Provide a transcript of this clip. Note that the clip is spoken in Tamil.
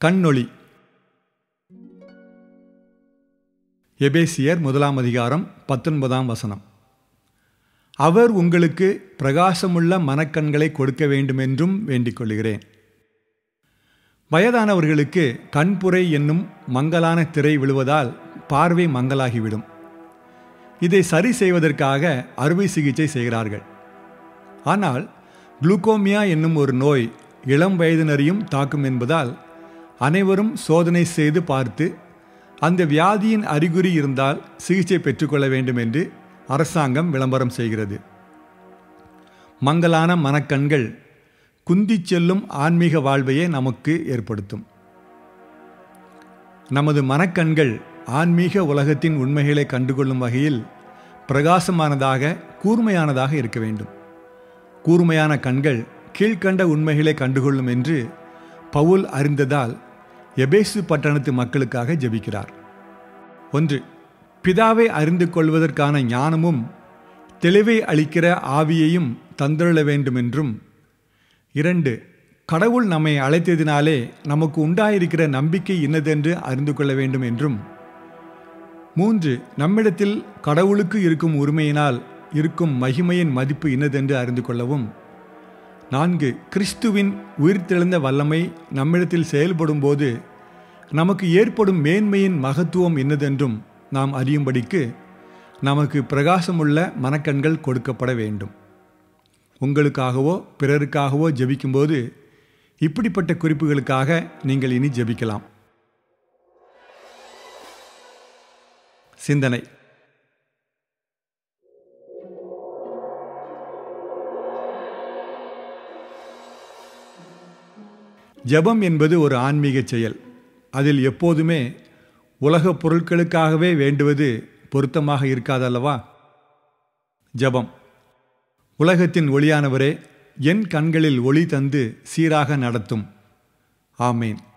கண்ணொளி எபேசியர் முதலாம் அதிகாரம் பத்தொன்பதாம் வசனம் அவர் உங்களுக்கு பிரகாசமுள்ள மனக்கண்களை கொடுக்க வேண்டுமென்றும் வேண்டிக் கொள்கிறேன் வயதானவர்களுக்கு கண்புரை என்னும் மங்கலான திரை விழுவதால் பார்வை மங்கலாகிவிடும் இதை சரி செய்வதற்காக அறுவை சிகிச்சை செய்கிறார்கள் ஆனால் குளுக்கோமியா என்னும் ஒரு நோய் இளம் வயதினரையும் தாக்கும் என்பதால் அனைவரும் சோதனை செய்து பார்த்து அந்த வியாதியின் அறிகுறி இருந்தால் சிகிச்சை பெற்றுக்கொள்ள வேண்டும் என்று அரசாங்கம் விளம்பரம் செய்கிறது மங்கலான மனக்கண்கள் குந்திச் செல்லும் ஆன்மீக வாழ்வையே நமக்கு ஏற்படுத்தும் நமது மனக்கண்கள் ஆன்மீக உலகத்தின் உண்மைகளை கண்டுகொள்ளும் வகையில் பிரகாசமானதாக கூர்மையானதாக இருக்க வேண்டும் கூர்மையான கண்கள் கீழ்கண்ட உண்மைகளை கண்டுகொள்ளும் என்று பவுல் அறிந்ததால் எபேசு பட்டணத்து மக்களுக்காக ஜெபிக்கிறார் ஒன்று பிதாவை அறிந்து கொள்வதற்கான ஞானமும் தெளிவை அளிக்கிற ஆவியையும் தந்துள்ள வேண்டுமென்றும் இரண்டு கடவுள் நம்மை அழைத்ததினாலே நமக்கு உண்டாயிருக்கிற நம்பிக்கை இன்னதென்று அறிந்து கொள்ள வேண்டும் என்றும் மூன்று நம்மிடத்தில் கடவுளுக்கு இருக்கும் உரிமையினால் இருக்கும் மகிமையின் மதிப்பு இன்னதென்று அறிந்து கொள்ளவும் நான்கு கிறிஸ்துவின் உயிர்த்தெழுந்த வல்லமை நம்மிடத்தில் செயல்படும் போது நமக்கு ஏற்படும் மேன்மையின் மகத்துவம் என்னதென்றும் நாம் அறியும்படிக்கு நமக்கு பிரகாசமுள்ள மனக்கண்கள் கொடுக்கப்பட வேண்டும் உங்களுக்காகவோ பிறருக்காகவோ ஜெபிக்கும்போது இப்படிப்பட்ட குறிப்புகளுக்காக நீங்கள் இனி ஜெபிக்கலாம் சிந்தனை ஜெபம் என்பது ஒரு ஆன்மீக செயல் அதில் எப்போதுமே உலகப் பொருட்களுக்காகவே வேண்டுவது பொருத்தமாக இருக்காதல்லவா ஜெபம் உலகத்தின் ஒளியானவரே என் கண்களில் ஒளி தந்து சீராக நடத்தும் ஆமேன்